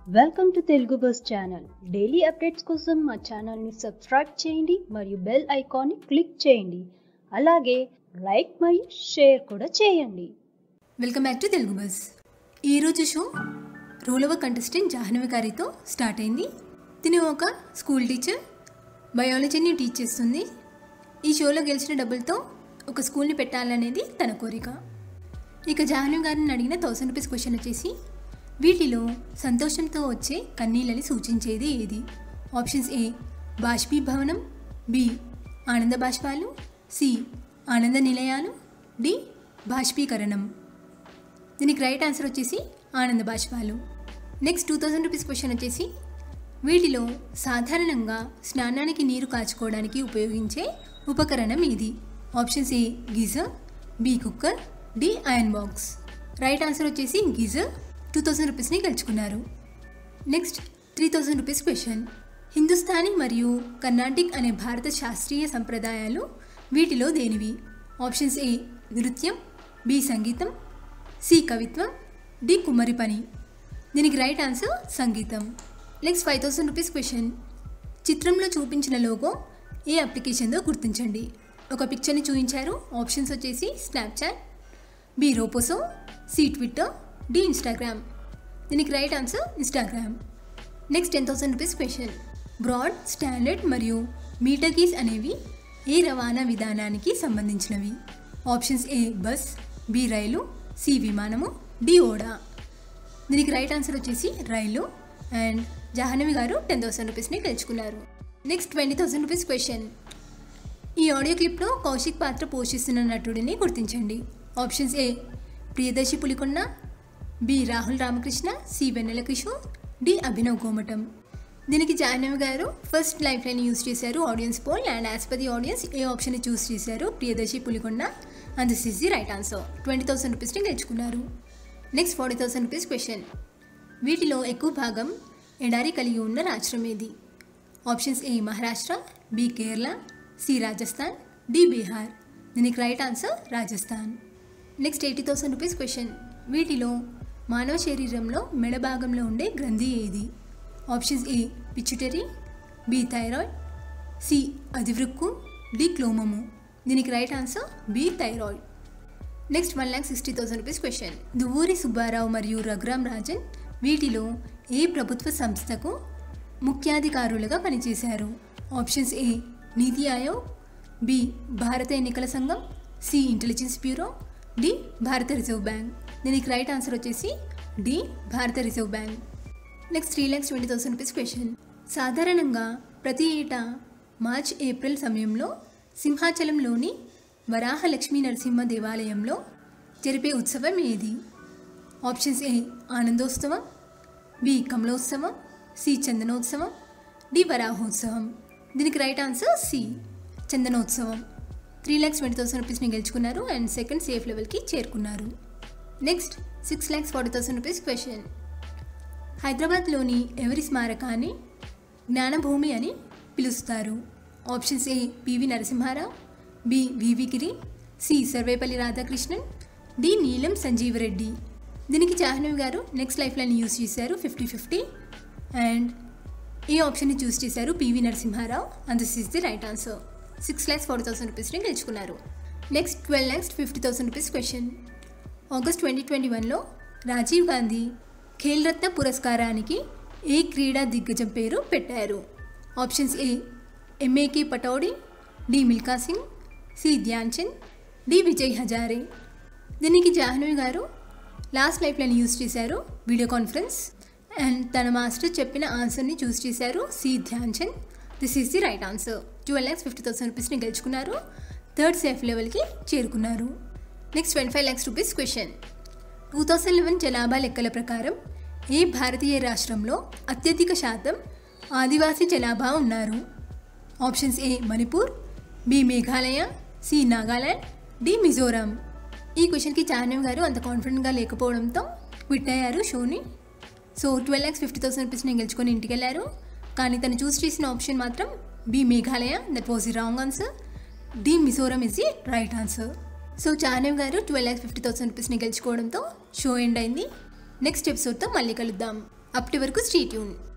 welcome to Telugu buzz channel daily updates కోసం మా ఛానల్ని సబ్స్క్రైబ్ చేయండి మరియు బెల్ ఐకాన్ని క్లిక్ చేయండి అలాగే లైక్ మరియు షేర్ కూడా చేయండి welcome back to Telugu buzz ఈరోజు షో రోలవ కంటెస్టెంట్ జాహ్నవి గారితో స్టార్ట్ అయింది తిను ఒక స్కూల్ టీచర్ బయాలజీని టీచ్ చేస్తుంది ఈ షోలో గెలిచిన డబ్బులతో ఒక స్కూల్ని పెట్టాలనేది తన కోరిక ఇక జాహ్నవి గారిని అడిగిన థౌసండ్ రూపీస్ క్వశ్చన్ వచ్చేసి వీటిలో సంతోషంతో వచ్చే కన్నీళ్ళని సూచించేది ఏది ఆప్షన్స్ ఏ బాష్పీభవనం బి ఆనంద బాష్పాలు సి ఆనంద నిలయాలు డి బాష్పీకరణం దీనికి రైట్ ఆన్సర్ వచ్చేసి ఆనంద బాష్పాలు next two thousand rupees question వచ్చేసి వీటిలో సాధారణంగా స్నానానికి నీరు కాచుకోవడానికి ఉపయోగించే ఉపకరణం ఇది options A geyser B cooker D iron box right answer వచ్చేసి గీజర్ టూ థౌజండ్ రూపీస్ని గెలుచుకున్నారు next three thousand rupees question Hindustani మరియు కర్ణాటిక్ అనే భారత శాస్త్రీయ సంప్రదాయాలు వీటిలో దేనివి ఆప్షన్స్ ఏ నృత్యం బి సంగీతం సి కవిత్వం డి కుమ్మరి పని దీనికి రైట్ ఆన్సర్ సంగీతం next five thousand rupees question చిత్రంలో చూపించిన లోగో ఏ అప్లికేషన్తో గుర్తించండి ఒక పిక్చర్ని చూపించారు ఆప్షన్స్ వచ్చేసి Snapchat B Roposo C Twitter D Instagram దీనికి right answer Instagram next ten thousand rupees question broad standard మరియు మీటర్ కీస్ అనేవి ఏ రవాణా విధానానికి సంబంధించినవి ఆప్షన్స్ ఏ బస్ బి రైలు సి విమానము డి ఓడా దీనికి రైట్ ఆన్సర్ వచ్చేసి రైలు అండ్ జాహ్నవి గారు టెన్ థౌసండ్ రూపీస్ని గెలుచుకున్నారు next twenty thousand rupees question ఈ ఆడియో క్లిప్లో కౌశిక్ పాత్ర పోషిస్తున్న నటుడిని గుర్తించండి options A Priyadarshi Pulikonda B Rahul Ramakrishna C Vennela Kishore D Abhinav Komatam దీనికి జాహ్నవి గారు ఫస్ట్ లైఫ్ లైన్ యూస్ చేశారు audience poll and as per the audience A option choose చేశారు Priyadarshi Pulikonda and this is the right answer twenty thousand రూపీస్ని గెలుచుకున్నారు next forty thousand rupees question వీటిలో ఎక్కువ భాగం ఎడారి కలిగి ఉన్న రాష్ట్రం ఏది options A Maharashtra B Kerala C Rajasthan D Bihar దీనికి right answer Rajasthan next eighty thousand rupees question వీటిలో మానవ శరీరంలో మెడ భాగంలో ఉండే గ్రంథి ఏది options A pituitary B thyroid C అధివృక్కు డి క్లోమము దీనికి right answer B thyroid next one lakh sixty thousand rupees question Duvvuri Subbarao మరియు రఘురామ్ రాజన్ వీటిలో ఏ ప్రభుత్వ సంస్థకు ముఖ్యాధికారులుగా పనిచేశారు ఆప్షన్స్ ఏ నీతి ఆయోగ్ బి భారత ఎన్నికల సంఘం సి ఇంటెలిజెన్స్ బ్యూరో డి భారత రిజర్వ్ బ్యాంక్ దీనికి రైట్ ఆన్సర్ వచ్చేసి డి భారత reserve bank next three lakhs twenty thousand rupees question సాధారణంగా ప్రతి ఏటా మార్చ్ ఏప్రిల్ సమయంలో సింహాచలంలోని వరాహ లక్ష్మీ నరసింహ దేవాలయంలో జరిపే ఉత్సవం ఏది ఆప్షన్స్ ఏ ఆనందోత్సవం బి కమలోత్సవం సి చందనోత్సవం డి వరాహోత్సవం దీనికి రైట్ ఆన్సర్ సి చందనోత్సవం త్రీ ల్యాక్స్ ట్వంటీ థౌసండ్ రూపీస్ని గెలుచుకున్నారు అండ్ సెకండ్ సేఫ్ లెవెల్కి చేరుకున్నారు next six lakhs forty thousand rupees question హైదరాబాద్లోని ఎవరి స్మారకాన్ని జ్ఞానభూమి అని పిలుస్తారు options A PV Narasimha Rao B VV Giri C Sarvepalli Radhakrishnan D Neelam Sanjiva Reddy దీనికి Jahnavi garu next life line use చేశారు ఫిఫ్టీ ఫిఫ్టీ అండ్ ఈ ఆప్షన్ని చూస్ చేశారు PV Narasimha Rao and this is the right answer six lakhs forty thousand రూపీస్ని గెలుచుకున్నారు next twelve lakhs fifty thousand rupees question August twenty twenty వన్లో రాజీవ్ గాంధీ ఖేల్ రత్న పురస్కారానికి ఏ క్రీడా దిగ్గజం పేరు పెట్టారు options A MAK Pataudi D Milkha Singh C Dhyan Chand D Vijay Hazare దీనికి Jahnavi garu last life line use చేశారు వీడియో కాన్ఫరెన్స్ అండ్ తన మాస్టర్ చెప్పిన ఆన్సర్ని చూస్ చేశారు C Dhyan Chand this is the right answer twelve lakhs fifty thousand రూపీస్ని గెలుచుకున్నారు థర్డ్ సేఫ్ లెవెల్కి చేరుకున్నారు next twenty five lakhs rupees question two thousand eleven జనాభా లెక్కల ప్రకారం ఏ భారతీయ రాష్ట్రంలో అత్యధిక శాతం ఆదివాసీ జనాభా ఉన్నారు options A Manipur B Meghalaya C Nagaland D Mizoram ఈ క్వశ్చన్కి చానవ్ గారు అంత కాన్ఫిడెంట్గా లేకపోవడంతో క్విట్ అయ్యారు షోని so twelve lakhs fifty thousand రూపీస్ని గెలుచుకొని ఇంటికి వెళ్ళారు కానీ తను చూస్ చేసిన ఆప్షన్ మాత్రం B Meghalaya that was the wrong answer D Mizoram is the right answer so Chanav garu twelve lakhs fifty thousand రూపీస్ని గెలుచుకోవడంతో షో ఎండ్ అయింది నెక్స్ట్ ఎపిసోడ్తో మళ్ళీ కలుద్దాం అప్పటి వరకు స్టీ ట్యూన్